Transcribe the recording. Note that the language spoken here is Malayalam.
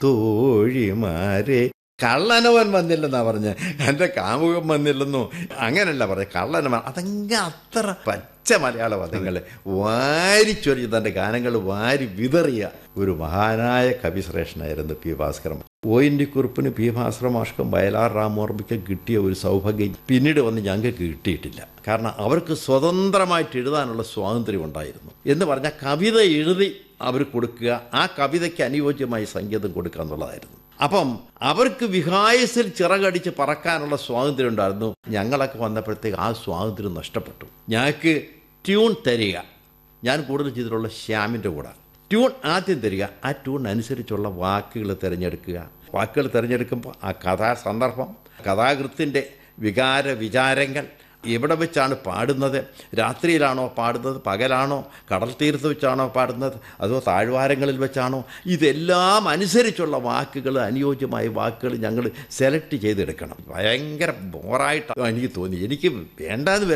തോഴിമാരെ കള്ളനവൻ വന്നില്ലെന്നാ പറഞ്ഞ് എൻ്റെ കാമുകം വന്നില്ലെന്നോ അങ്ങനല്ല പറഞ്ഞ കള്ളനവൻ അതങ്ങ് അത്ര പച്ച മലയാള പദങ്ങൾ വാരിച്ചൊരിഞ്ഞ് തൻ്റെ ഗാനങ്ങൾ വാരി വിതറിയ ഒരു മഹാനായ കവിശ്രേഷ്ഠനായിരുന്നു P Bhaskaran O N D കുറിപ്പിന് പി ഭാസ്കര മാഷ്ക്കും വയലാർ രാമോർമ്മയ്ക്ക് കിട്ടിയ ഒരു സൗഭാഗ്യം പിന്നീട് വന്ന് ഞങ്ങൾക്ക് കിട്ടിയിട്ടില്ല കാരണം അവർക്ക് സ്വതന്ത്രമായിട്ട് എഴുതാനുള്ള സ്വാതന്ത്ര്യം ഉണ്ടായിരുന്നു എന്ന് പറഞ്ഞാൽ കവിത എഴുതി അവർ കൊടുക്കുക ആ കവിതയ്ക്ക് അനുയോജ്യമായി സംഗീതം കൊടുക്കുക എന്നുള്ളതായിരുന്നു അപ്പം അവർക്ക് വിഹായസിൽ ചിറകടിച്ച് പറക്കാനുള്ള സ്വാതന്ത്ര്യം ഉണ്ടായിരുന്നു ഞങ്ങളൊക്കെ വന്നപ്പോഴത്തേക്ക് ആ സ്വാതന്ത്ര്യം നഷ്ടപ്പെട്ടു ഞങ്ങൾക്ക് ട്യൂൺ തരിക ഞാൻ കൂടുതൽ ചെയ്തിട്ടുള്ള ശ്യാമിൻ്റെ കൂടെ ട്യൂൺ ആദ്യം തരിക ആ ട്യൂൺ അനുസരിച്ചുള്ള വാക്കുകൾ തിരഞ്ഞെടുക്കുക വാക്കുകൾ തിരഞ്ഞെടുക്കുമ്പോൾ ആ കഥാ സന്ദർഭം കഥാകൃത്തിൻ്റെ വികാര വിചാരങ്ങൾ എവിടെ വെച്ചാണ് പാടുന്നത് രാത്രിയിലാണോ പാടുന്നത് പകലാണോ കടൽ തീരത്ത് വെച്ചാണോ പാടുന്നത് അതോ താഴ്വാരങ്ങളിൽ വെച്ചാണോ ഇതെല്ലാം അനുസരിച്ചുള്ള വാക്കുകൾ അനുയോജ്യമായ വാക്കുകൾ ഞങ്ങൾ സെലക്ട് ചെയ്തെടുക്കണം ഭയങ്കര ബോറായിട്ടാണ് എനിക്ക് തോന്നി എനിക്ക് വേണ്ടാന്ന്